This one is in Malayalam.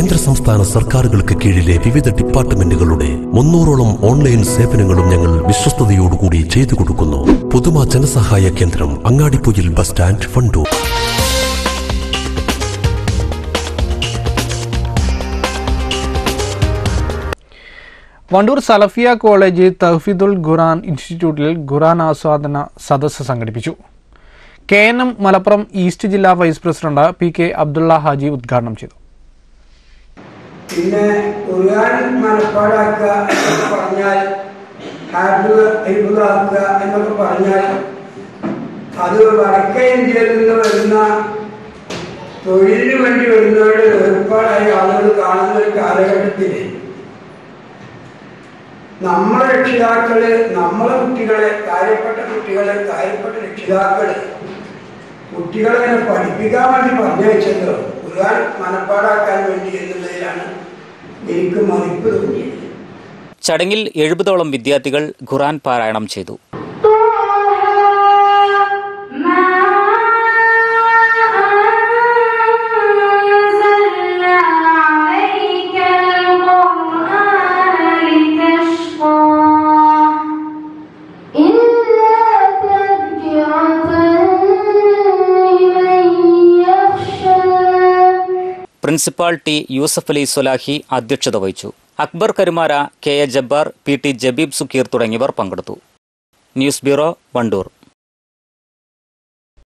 കേന്ദ്ര സംസ്ഥാന സർക്കാരുകൾക്ക് കീഴിലെ വിവിധ ഡിപ്പാർട്ട്മെന്റുകളുടെ മുന്നൂറോളം ഓൺലൈൻ സേവനങ്ങളും ഞങ്ങൾ വിശ്വസ്തയോടുകൂടി ചെയ്തു കൊടുക്കുന്നു പുതുമ ജനസഹായ കേന്ദ്രം അങ്ങാടിപ്പൊയിൽ bus stand Wandoor Wandoor Salafiya college Tahfeezul Quran ഇൻസ്റ്റിറ്റ്യൂട്ടിൽ ഖുറാൻ ആസ്വാദന സദസ്സ് സംഘടിപ്പിച്ചു K N M Malappuram east ജില്ലാ vice president P K Abdulla Haji ഉദ്ഘാടനം ചെയ്തു പിന്നെ ഖുർആൻ മനപ്പാടാക്കുക എന്നൊക്കെ പറഞ്ഞാൽ ഹാബിള് ഹിബിളാക്കുക എന്നൊക്കെ പറഞ്ഞാൽ അത് വടക്കേ ഇന്ത്യയിൽ നിന്ന് വരുന്ന തൊഴിലിന് വേണ്ടി വരുന്നവരുടെ ഏർപ്പാടായി ആളുകൾ കാണുന്ന ഒരു കാലഘട്ടത്തിൽ നമ്മളെ രക്ഷിതാക്കള് നമ്മളെ കുട്ടികളെ കാര്യപ്പെട്ട കുട്ടികളെ കാര്യപ്പെട്ട രക്ഷിതാക്കള് കുട്ടികളെ ഇങ്ങനെ പഠിപ്പിക്കാൻ വേണ്ടി പറഞ്ഞയച്ചത് ഖുർആൻ മനപ്പാടാക്കാൻ വേണ്ടി എന്നുള്ളതിലാണ് എനിക്ക് മതിപ്പ് തോന്നിയത് ചടങ്ങിൽ എഴുപതോളം വിദ്യാർത്ഥികൾ ഖുറാൻ പാരായണം ചെയ്തു പ്രിൻസിപ്പാൾ ടി യൂസഫ് അലി സൊലാഹി അധ്യക്ഷത വഹിച്ചു Akbar Karumara K A Jabbar P T Jabeeb Sukkeer തുടങ്ങിയവർ പങ്കെടുത്തു ന്യൂസ് ബ്യൂറോ വണ്ടൂർ